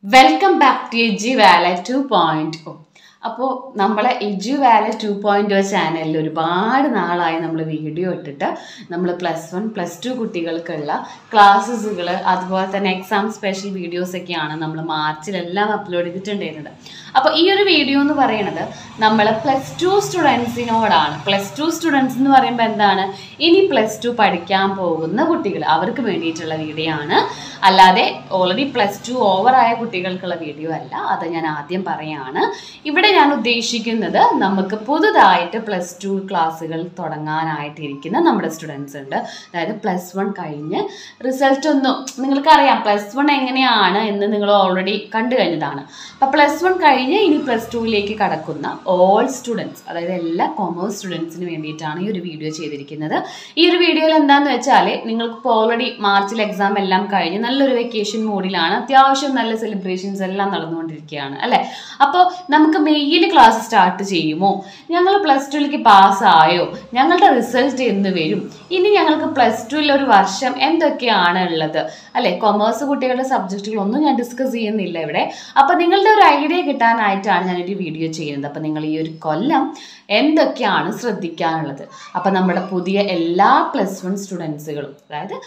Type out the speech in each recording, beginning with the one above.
welcome back to Eduwala two point O അപ്പോൾ നമ്മളെ Eduwala two point O ചാനലിൽ ഒരുപാട് നാളായി നമ്മൾ വീഡിയോ ഇട്ടിട്ട് നമ്മൾ പ്ലസ് വൺ പ്ലസ് ടു കുട്ടികൾക്കുള്ള ക്ലാസ്സസുകൾ അതുപോലെ തന്നെ എക്സാം സ്പെഷ്യൽ വീഡിയോസ് ഒക്കെയാണ് നമ്മൾ മാർച്ചിലെല്ലാം അപ്ലോഡ് ചെയ്തിട്ടുണ്ടായിരുന്നത് അപ്പോൾ ഈ ഒരു വീഡിയോ എന്ന് പറയുന്നത് നമ്മൾ പ്ലസ് ടു സ്റ്റുഡൻസിനോടാണ് പ്ലസ് ടു സ്റ്റുഡൻസ് എന്ന് പറയുമ്പോൾ എന്താണ് ഇനി പ്ലസ് ടു പഠിക്കാൻ പോകുന്ന കുട്ടികൾ അവർക്ക് വേണ്ടിയിട്ടുള്ള വീഡിയോ ആണ് അല്ലാതെ ഓൾറെഡി പ്ലസ് ടു ഓവറായ കുട്ടികൾക്കുള്ള വീഡിയോ അല്ല അത് ഞാൻ ആദ്യം പറയാണ് ഇവിടെ ഞാൻ ഉദ്ദേശിക്കുന്നത് നമുക്ക് പുതുതായിട്ട് പ്ലസ് ടു ക്ലാസ്സുകൾ തുടങ്ങാനായിട്ടിരിക്കുന്ന നമ്മുടെ സ്റ്റുഡൻസ് ഉണ്ട് അതായത് പ്ലസ് വൺ കഴിഞ്ഞ് റിസൾട്ട് ഒന്നും നിങ്ങൾക്കറിയാം പ്ലസ് വൺ എങ്ങനെയാണ് എന്ന് നിങ്ങൾ ഓൾറെഡി കണ്ടു കഴിഞ്ഞതാണ് അപ്പോൾ പ്ലസ് വൺ കഴിഞ്ഞ് ഇനി പ്ലസ് ടുവിലേക്ക് കടക്കുന്ന ഓൾ സ്റ്റുഡൻസ് അതായത് എല്ലാ കൊമേഴ്സ് സ്റ്റുഡൻസിന് വേണ്ടിയിട്ടാണ് ഈ ഒരു വീഡിയോ ചെയ്തിരിക്കുന്നത് ഈ ഒരു വീഡിയോയിൽ എന്താണെന്ന് വെച്ചാൽ നിങ്ങൾക്ക് ഇപ്പോൾ ഓൾറെഡി മാർച്ചിൽ എക്സാം എല്ലാം കഴിഞ്ഞ് നല്ലൊരു വെക്കേഷൻ മൂഡിലാണ് അത്യാവശ്യം നല്ല സെലിബ്രേഷൻസ് എല്ലാം നടന്നുകൊണ്ടിരിക്കുകയാണ് അല്ലേ അപ്പോൾ നമുക്ക് മെയ്യിൽ ക്ലാസ് സ്റ്റാർട്ട് ചെയ്യുമോ ഞങ്ങൾ പ്ലസ് ടുവിലേക്ക് പാസ്സായോ ഞങ്ങളുടെ റിസൾട്ട് എന്ന് വരും ഇനി ഞങ്ങൾക്ക് പ്ലസ് ടുവിൽ ഒരു വർഷം എന്തൊക്കെയാണ് ഉള്ളത് അല്ലെ കൊമേഴ്സ് കുട്ടികളുടെ സബ്ജക്റ്റുകളൊന്നും ഞാൻ ഡിസ്കസ് ചെയ്യുന്നില്ല ഇവിടെ അപ്പോൾ നിങ്ങളുടെ ഒരു ഐഡിയ കിട്ടാനായിട്ടാണ് ഞാനൊരു വീഡിയോ ചെയ്യുന്നത് അപ്പോൾ നിങ്ങൾ ഈ ഒരു കൊല്ലം എന്തൊക്കെയാണ് ശ്രദ്ധിക്കാനുള്ളത് അപ്പോൾ നമ്മുടെ പുതിയ എല്ലാ പ്ലസ് വൺ സ്റ്റുഡൻസുകളും അതായത്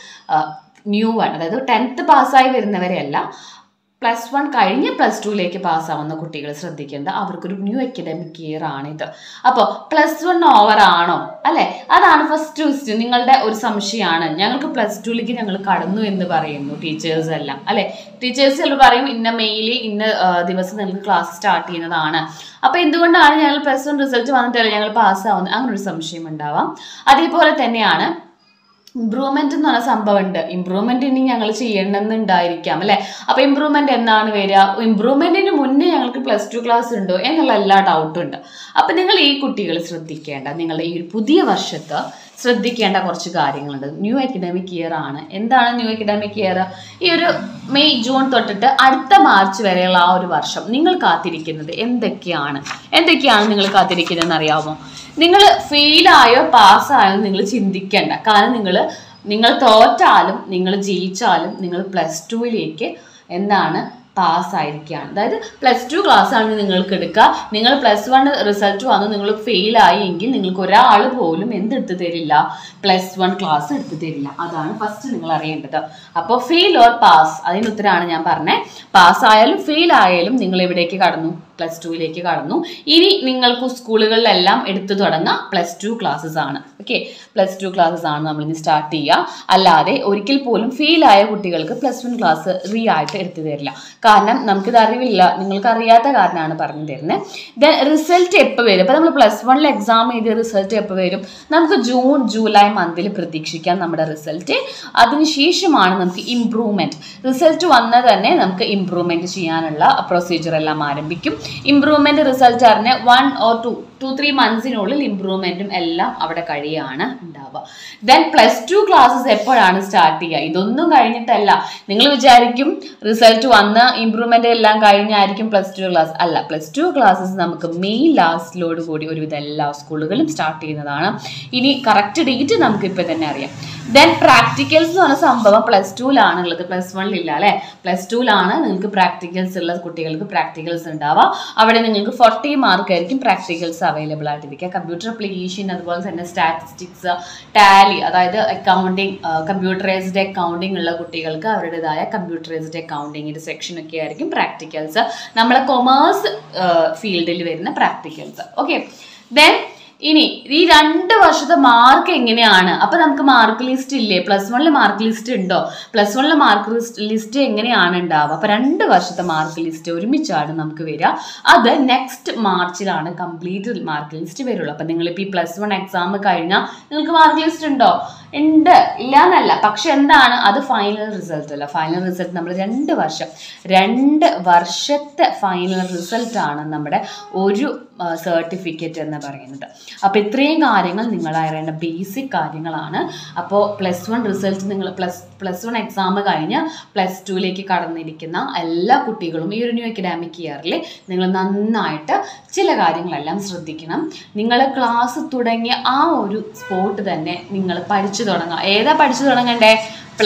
ന്യൂ വൺ അതായത് ടെൻത്ത് പാസ്സായി വരുന്നവരെയല്ല പ്ലസ് വൺ കഴിഞ്ഞ് പ്ലസ് ടുവിലേക്ക് പാസ്സാവുന്ന കുട്ടികൾ ശ്രദ്ധിക്കേണ്ട അവർക്കൊരു ന്യൂ അക്കാഡമിക് ഇയർ ആണിത് അപ്പോൾ പ്ലസ് വൺ ഓവർ ആണോ അല്ലെ അതാണ് ഫസ്റ്റ് ക്വസ്റ്റ്യൻ നിങ്ങളുടെ ഒരു സംശയമാണ് ഞങ്ങൾക്ക് പ്ലസ് ടുവിലേക്ക് ഞങ്ങൾ കടന്നു എന്ന് പറയുന്നു ടീച്ചേഴ്സ് എല്ലാം അല്ലെ ടീച്ചേഴ്സ് ചിലപ്പോൾ പറയും ഇന്ന മെയിലി ഇന്ന ദിവസം നിങ്ങൾക്ക് ക്ലാസ് സ്റ്റാർട്ട് ചെയ്യുന്നതാണ് അപ്പോൾ എന്തുകൊണ്ടാണ് ഞങ്ങൾ പ്ലസ് വൺ റിസൾട്ട് വന്നിട്ടല്ല ഞങ്ങൾ പാസ്സാവുന്നത് അങ്ങനെ ഒരു സംശയം ഉണ്ടാവാം അതേപോലെ തന്നെയാണ് ഇമ്പ്രൂവ്മെന്റ് എന്ന് പറഞ്ഞ സംഭവം ഉണ്ട് ഇമ്പ്രൂവ്മെന്റ് ഇനി ഞങ്ങൾ ചെയ്യണമെന്നുണ്ടായിരിക്കാം അല്ലെ അപ്പൊ ഇമ്പ്രൂവ്മെന്റ് എന്നാണ് വരിക ഇമ്പ്രൂവ്മെന്റിന് മുന്നേ ഞങ്ങൾക്ക് പ്ലസ് ടു ക്ലാസ് ഉണ്ടോ എന്നുള്ള എല്ലാ ഡൗട്ടും ഉണ്ട് അപ്പൊ നിങ്ങൾ ഈ കുട്ടികൾ ശ്രദ്ധിക്കേണ്ട നിങ്ങളുടെ ഈ ഒരു പുതിയ വർഷത്ത് ശ്രദ്ധിക്കേണ്ട കുറച്ച് കാര്യങ്ങളുണ്ട് ന്യൂ അക്കഡമിക് ഇയർ ആണ് എന്താണ് ന്യൂ അക്കഡമിക് ഇയർ ഈ ഒരു മെയ് ജൂൺ തൊട്ടിട്ട് അടുത്ത മാർച്ച് വരെയുള്ള ആ ഒരു വർഷം നിങ്ങൾ കാത്തിരിക്കുന്നത് എന്തൊക്കെയാണ് എന്തൊക്കെയാണ് നിങ്ങൾ കാത്തിരിക്കുന്നതെന്ന് അറിയാമോ നിങ്ങൾ ഫെയിലായോ പാസ്സായോ നിങ്ങൾ ചിന്തിക്കേണ്ട കാരണം നിങ്ങൾ നിങ്ങൾ തോറ്റാലും നിങ്ങൾ ജയിച്ചാലും നിങ്ങൾ പ്ലസ് ടുവിലേക്ക് എന്താണ് പാസ്സായിരിക്കുകയാണ് അതായത് പ്ലസ് ടു ക്ലാസ് ആണ് നിങ്ങൾക്ക് എടുക്കുക നിങ്ങൾ പ്ലസ് വൺ റിസൾട്ട് വന്ന് നിങ്ങൾ ഫെയിൽ ആയി എങ്കിൽ നിങ്ങൾക്ക് ഒരാൾ പോലും എന്തെടുത്ത് തരില്ല പ്ലസ് വൺ ക്ലാസ് എടുത്ത് തരില്ല അതാണ് ഫസ്റ്റ് നിങ്ങൾ അറിയേണ്ടത് അപ്പോൾ ഫെയിൽ ഓർ പാസ് അതിന് ഉത്തരമാണ് ഞാൻ പറഞ്ഞത് പാസ് ആയാലും ഫെയിൽ ആയാലും നിങ്ങൾ എവിടേക്ക് കടന്നു പ്ലസ് ടുവിലേക്ക് കടന്നു ഇനി നിങ്ങൾക്ക് സ്കൂളുകളിലെല്ലാം എടുത്തു തുടങ്ങാം പ്ലസ് ടു ക്ലാസ്സസ് ആണ് ഓക്കെ പ്ലസ് ടു ക്ലാസ്സസ് ആണ് നമ്മൾ ഇനി സ്റ്റാർട്ട് ചെയ്യുക അല്ലാതെ ഒരിക്കൽ പോലും ഫെയിൽ ആയ കുട്ടികൾക്ക് പ്ലസ് വൺ ക്ലാസ് റീ ആയിട്ട് എടുത്തു തരില്ല കാരണം നമുക്കിത് അറിവില്ല നിങ്ങൾക്ക് അറിയാത്ത കാരണമാണ് പറഞ്ഞു തരുന്നത് ദെൻ റിസൾട്ട് എപ്പോൾ വരും അപ്പോൾ നമ്മൾ പ്ലസ് വണ്ണിൽ എക്സാം എഴുതിയ റിസൾട്ട് എപ്പോൾ വരും നമുക്ക് ജൂൺ ജൂലൈ മന്തിൽ പ്രതീക്ഷിക്കാം നമ്മുടെ റിസൾട്ട് അതിനുശേഷമാണ് നമുക്ക് ഇമ്പ്രൂവ്മെൻറ്റ് റിസൾട്ട് വന്നാൽ തന്നെ നമുക്ക് ഇമ്പ്രൂവ്മെൻറ്റ് ചെയ്യാനുള്ള പ്രൊസീജിയർ എല്ലാം ആരംഭിക്കും ഇമ്പ്രൂവ്മെൻറ്റ് റിസൾട്ട് അറിഞ്ഞ് one or two two three മന്ത്സിനുള്ളിൽ ഇമ്പ്രൂവ്മെൻറ്റും എല്ലാം അവിടെ കഴിയാണ് ഉണ്ടാവുക ദെൻ പ്ലസ് ടു ക്ലാസ്സസ് എപ്പോഴാണ് സ്റ്റാർട്ട് ചെയ്യുക ഇതൊന്നും കഴിഞ്ഞിട്ടല്ല നിങ്ങൾ വിചാരിക്കും റിസൾട്ട് വന്ന് ഇമ്പ്രൂവ്മെൻ്റ് എല്ലാം കഴിഞ്ഞായിരിക്കും പ്ലസ് ടു ക്ലാസ് അല്ല പ്ലസ് ടു ക്ലാസ്സസ് നമുക്ക് മെയ് ലാസ്റ്റിലോട് കൂടി ഒരുവിധം എല്ലാ സ്കൂളുകളും സ്റ്റാർട്ട് ചെയ്യുന്നതാണ് ഇനി കറക്റ്റ് ഡേറ്റ് നമുക്ക് ഇപ്പം തന്നെ അറിയാം ദെൻ പ്രാക്ടിക്കൽസ് എന്ന് പറഞ്ഞ സംഭവം പ്ലസ് ടുവിലാണ് ഉള്ളത് പ്ലസ് വണ്ണിലില്ല അല്ലേ പ്ലസ് ടുവിലാണ് നിങ്ങൾക്ക് പ്രാക്ടിക്കൽസ് ഉള്ള കുട്ടികൾക്ക് പ്രാക്ടിക്കൽസ് ഉണ്ടാവുക അവിടെ നിങ്ങൾക്ക് ഫോർട്ടി മാർക്ക് ആയിരിക്കും പ്രാക്ടിക്കൽസ് അവൈലബിൾ ആയിട്ടിരിക്കുക കമ്പ്യൂട്ടർ അപ്ലിക്കേഷൻ അതുപോലെ തന്നെ സ്റ്റാറ്റിസ്റ്റിക്സ് ടാലി അതായത് അക്കൗണ്ടിങ് കമ്പ്യൂട്ടറൈസ്ഡ് അക്കൗണ്ടിങ് ഉള്ള കുട്ടികൾക്ക് അവരുടേതായ കമ്പ്യൂട്ടറൈസ്ഡ് അക്കൗണ്ടിങ്ങിൻ്റെ സെക്ഷനൊക്കെ ആയിരിക്കും പ്രാക്ടിക്കൽസ് നമ്മളെ കൊമേഴ്സ് ഫീൽഡിൽ വരുന്ന പ്രാക്ടിക്കൽസ് ഓക്കെ ദെൻ ഇനി ഈ രണ്ട് വർഷത്തെ മാർക്ക് എങ്ങനെയാണ് അപ്പൊ നമുക്ക് മാർക്ക് ലിസ്റ്റ് ഇല്ലേ പ്ലസ് വണ്ണിൽ മാർക്ക് ലിസ്റ്റ് ഉണ്ടോ പ്ലസ് വണ്ണിലെ മാർക്ക് ലിസ്റ്റ് ലിസ്റ്റ് എങ്ങനെയാണ് ഉണ്ടാവുക അപ്പൊ രണ്ട് വർഷത്തെ മാർക്ക് ലിസ്റ്റ് ഒരുമിച്ചാണ് നമുക്ക് വരിക അത് നെക്സ്റ്റ് മാർച്ചിലാണ് കംപ്ലീറ്റ് മാർക്ക് ലിസ്റ്റ് വരുള്ളൂ അപ്പൊ നിങ്ങളിപ്പോൾ ഈ പ്ലസ് വൺ എക്സാം കഴിഞ്ഞാൽ നിങ്ങൾക്ക് മാർക്ക് ലിസ്റ്റ് ഉണ്ടോ ഉണ്ട് ഇല്ല എന്നല്ല പക്ഷെ എന്താണ് അത് ഫൈനൽ റിസൾട്ട് അല്ല ഫൈനൽ റിസൾട്ട് നമ്മൾ രണ്ട് വർഷം രണ്ട് വർഷത്തെ ഫൈനൽ റിസൾട്ടാണ് നമ്മുടെ ഒരു സർട്ടിഫിക്കറ്റ് എന്ന് പറയുന്നത് അപ്പോൾ ഇത്രയും കാര്യങ്ങൾ നിങ്ങൾ അറിയേണ്ട ബേസിക് കാര്യങ്ങളാണ് അപ്പോൾ പ്ലസ് വൺ റിസൾട്ട് നിങ്ങൾ പ്ലസ് പ്ലസ് വൺ എക്സാം കഴിഞ്ഞ് പ്ലസ് ടുവിലേക്ക് കടന്നിരിക്കുന്ന എല്ലാ കുട്ടികളും ഈ ഒരു ന്യൂ അക്കാഡമിക് ഇയറിൽ നിങ്ങൾ നന്നായിട്ട് ചില കാര്യങ്ങളെല്ലാം ശ്രദ്ധിക്കണം നിങ്ങൾ ക്ലാസ് തുടങ്ങിയ ആ ഒരു സ്പോട്ട് തന്നെ നിങ്ങൾ പഠിച്ചു തുടങ്ങുക ഏതാ പഠിച്ചു തുടങ്ങണ്ടേ പ്ലസ്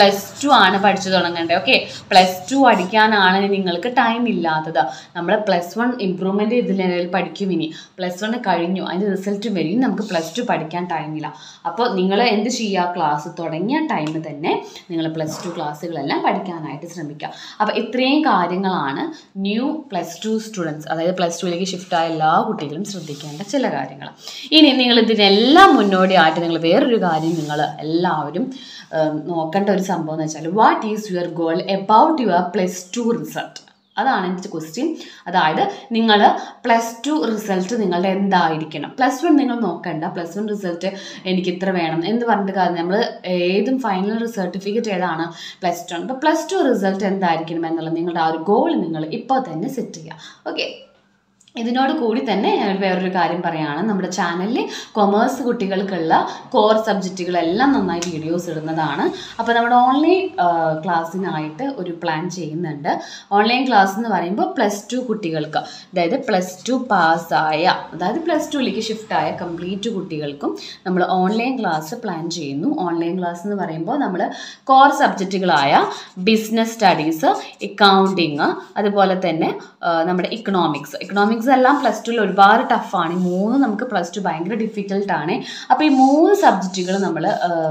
ടു ആണ് പഠിച്ചു തുടങ്ങേണ്ടത് ഓക്കെ പ്ലസ് ടു പഠിക്കാനാണ് നിങ്ങൾക്ക് ടൈം ഇല്ലാത്തത് നമ്മൾ പ്ലസ് വൺ ഇമ്പ്രൂവ്മെൻറ്റ് ഇതിൽ പഠിക്കും ഇനി പ്ലസ് വൺ കഴിഞ്ഞു അതിൻ്റെ റിസൾട്ട് വരും നമുക്ക് പ്ലസ് ടു പഠിക്കാൻ ടൈമില്ല അപ്പോൾ നിങ്ങൾ എന്ത് ചെയ്യുക ക്ലാസ് തുടങ്ങിയ ടൈമിൽ തന്നെ നിങ്ങൾ പ്ലസ് ടു ക്ലാസ്സുകളെല്ലാം പഠിക്കാനായിട്ട് ശ്രമിക്കുക അപ്പോൾ ഇത്രയും കാര്യങ്ങളാണ് ന്യൂ പ്ലസ് ടു സ്റ്റുഡൻസ് അതായത് പ്ലസ് ടുവിലേക്ക് ഷിഫ്റ്റായ എല്ലാ കുട്ടികളും ശ്രദ്ധിക്കേണ്ട ചില കാര്യങ്ങൾ ഇനി നിങ്ങൾ ഇതിനെല്ലാം മുന്നോടിയായിട്ട് നിങ്ങൾ വേറൊരു കാര്യം നിങ്ങൾ എല്ലാവരും ഉം, നോക്കേണ്ട ഒരു സംഭവം എന്ന് വെച്ചാൽ what is your goal about your plus two result അതാണ് എൻ്റെ ക്വസ്റ്റ്യൻ അതായത് നിങ്ങൾ പ്ലസ് ടു റിസൾട്ട് നിങ്ങളുടെ എന്തായിരിക്കണം പ്ലസ് വൺ നിങ്ങൾ നോക്കണ്ട പ്ലസ് വൺ റിസൾട്ട് എനിക്ക് ഇത്ര വേണം എന്ന് പറഞ്ഞിട്ട് കാര്യം നമ്മൾ ഏതും ഫൈനൽ സർട്ടിഫിക്കറ്റ് ഏതാണ് പ്ലസ് ടു അപ്പോൾ പ്ലസ് ടു റിസൾട്ട് എന്തായിരിക്കണം എന്നുള്ള നിങ്ങളുടെ ആ ഒരു ഗോൾ നിങ്ങൾ ഇപ്പോൾ തന്നെ സെറ്റ് ചെയ്യുക ഓക്കെ ഇതിനോട് കൂടി തന്നെ ഞാൻ വേറൊരു കാര്യം പറയുകയാണ് നമ്മുടെ ചാനലിൽ കൊമേഴ്സ് കുട്ടികൾക്കുള്ള കോർ സബ്ജക്റ്റുകളെല്ലാം നന്നായി വീഡിയോസ് ഇടുന്നതാണ് അപ്പോൾ നമ്മുടെ ഓൺലൈൻ ക്ലാസ്സിനായിട്ട് ഒരു പ്ലാൻ ചെയ്യുന്നുണ്ട് ഓൺലൈൻ ക്ലാസ് എന്ന് പറയുമ്പോൾ പ്ലസ് ടു കുട്ടികൾക്ക് അതായത് പ്ലസ് ടു പാസ്സായ അതായത് പ്ലസ് ടുവിലേക്ക് ഷിഫ്റ്റായ കംപ്ലീറ്റ് കുട്ടികൾക്കും നമ്മൾ ഓൺലൈൻ ക്ലാസ് പ്ലാൻ ചെയ്യുന്നു ഓൺലൈൻ ക്ലാസ് എന്ന് പറയുമ്പോൾ നമ്മൾ കോർ സബ്ജക്റ്റുകളായ ബിസിനസ് സ്റ്റഡീസ് അക്കൗണ്ടിങ് അതുപോലെ തന്നെ ആ, നമ്മുടെ ഇക്കണോമിക്സ് ഇക്കണോമിക്സ് എല്ലാം പ്ലസ് ടുവിൽ ഒരുപാട് ടഫാണ് ഈ മൂന്ന് നമുക്ക് പ്ലസ് ടു ഭയങ്കര ഡിഫിക്കൽട്ടാണ് അപ്പോൾ ഈ മൂന്ന് സബ്ജക്റ്റുകൾ നമ്മൾ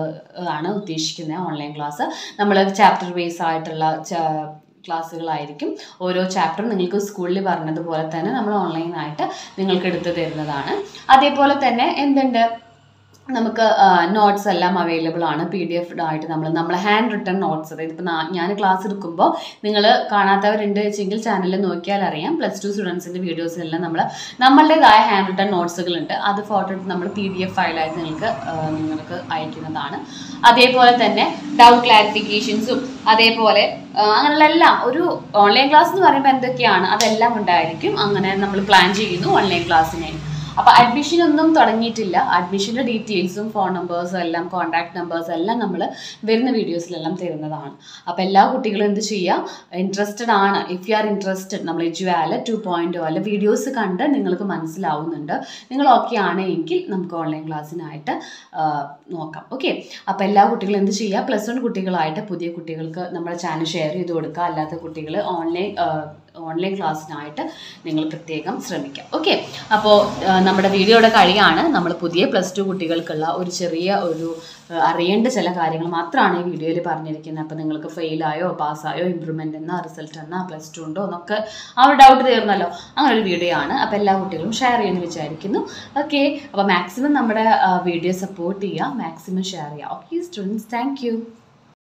ആണ് ഉദ്ദേശിക്കുന്നത് ഓൺലൈൻ ക്ലാസ് നമ്മൾ ചാപ്റ്റർ ബേസ് ആയിട്ടുള്ള ച- ക്ലാസ്സുകളായിരിക്കും ഓരോ ചാപ്റ്ററും നിങ്ങൾക്ക് സ്കൂളിൽ പറഞ്ഞതുപോലെ തന്നെ നമ്മൾ ഓൺലൈനായിട്ട് നിങ്ങൾക്ക് എടുത്തു തരുന്നതാണ് അതേപോലെ തന്നെ എന്തുണ്ട് നമുക്ക് നോട്ട്സ് എല്ലാം അവൈലബിൾ ആണ് പി ഡി എഫ് ആയിട്ട് നമ്മൾ നമ്മൾ ഹാൻഡ് റിട്ടൺ നോട്ട്സ് അതായത് ഇപ്പോൾ ഞാൻ ക്ലാസ് എടുക്കുമ്പോൾ നിങ്ങൾ കാണാത്തവരുണ്ട് വെച്ചെങ്കിൽ ചാനലിൽ നോക്കിയാൽ അറിയാം പ്ലസ് ടു സ്റ്റുഡൻസിൻ്റെ വീഡിയോസിലെല്ലാം നമ്മൾ നമ്മളുടേതായ ഹാൻഡ് റിട്ടൺ നോട്ട്സുകളുണ്ട് അത് ഫോട്ടോ എടുത്ത് നമ്മൾ പി ഡി എഫ് ഫയലായിട്ട് നിങ്ങൾക്ക് ആ, നിങ്ങൾക്ക് അയക്കുന്നതാണ് അതേപോലെ തന്നെ ഡൗട്ട് ക്ലാരിഫിക്കേഷൻസും അതേപോലെ ആ, അങ്ങനെയുള്ള എല്ലാം ഒരു ഓൺലൈൻ ക്ലാസ് എന്ന് പറയുമ്പോൾ എന്തൊക്കെയാണ് അതെല്ലാം ഉണ്ടായിരിക്കും അങ്ങനെ നമ്മൾ പ്ലാൻ ചെയ്യുന്നു ഓൺലൈൻ ക്ലാസ്സിനെ അപ്പോൾ അഡ്മിഷൻ ഒന്നും തുടങ്ങിയിട്ടില്ല അഡ്മിഷൻ്റെ ഡീറ്റെയിൽസും ഫോൺ നമ്പേഴ്സും എല്ലാം കോൺടാക്ട് നമ്പേഴ്സും എല്ലാം നമ്മൾ വരുന്ന വീഡിയോസിലെല്ലാം തരുന്നതാണ് അപ്പോൾ എല്ലാ കുട്ടികളും എന്ത് ചെയ്യുക ഇൻട്രസ്റ്റഡ് ആണ് ഇഫ് യു ആർ ഇൻട്രസ്റ്റഡ് നമ്മൾ എജുവാല ടു പോയിൻറ്റ് അല്ല വീഡിയോസ് കണ്ട് നിങ്ങൾക്ക് മനസ്സിലാവുന്നുണ്ട് നിങ്ങൾ ഓക്കെ ആണ് എങ്കിൽ നമുക്ക് ഓൺലൈൻ ക്ലാസ്സിനായിട്ട് ആ, നോക്കാം ഓക്കെ അപ്പോൾ എല്ലാ കുട്ടികളും എന്ത് ചെയ്യുക പ്ലസ് വൺ കുട്ടികളായിട്ട് പുതിയ കുട്ടികൾക്ക് നമ്മുടെ ചാനൽ ഷെയർ ചെയ്ത് കൊടുക്കുക അല്ലാത്ത കുട്ടികൾ ഓൺലൈൻ ഓൺലൈൻ ക്ലാസ്സിനായിട്ട് നിങ്ങൾ പ്രത്യേകം ശ്രമിക്കാം ഓക്കെ അപ്പോൾ നമ്മുടെ വീഡിയോയുടെ കഴിയാണ് നമ്മൾ പുതിയ പ്ലസ് ടു കുട്ടികൾക്കുള്ള ഒരു ചെറിയ ഒരു ആ, അറിയേണ്ട ചില കാര്യങ്ങൾ മാത്രമാണ് ഈ വീഡിയോയിൽ പറഞ്ഞിരിക്കുന്നത് അപ്പോൾ നിങ്ങൾക്ക് ഫെയിലായോ പാസ്സായോ ഇമ്പ്രൂവ്മെൻ്റ് എന്നാ റിസൾട്ട് എന്നാ പ്ലസ് ടു ഉണ്ടോ എന്നൊക്കെ ആ ഒരു ഡൗട്ട് തീർന്നല്ലോ അങ്ങനെ ഒരു വീഡിയോ ആണ് അപ്പോൾ എല്ലാ കുട്ടികളും ഷെയർ ചെയ്യുമെന്ന് വിചാരിക്കുന്നു ഓക്കെ അപ്പോൾ മാക്സിമം നമ്മുടെ വീഡിയോ സപ്പോർട്ട് ചെയ്യുക മാക്സിമം ഷെയർ ചെയ്യുക ഓക്കെ സ്റ്റുഡൻസ് താങ്ക്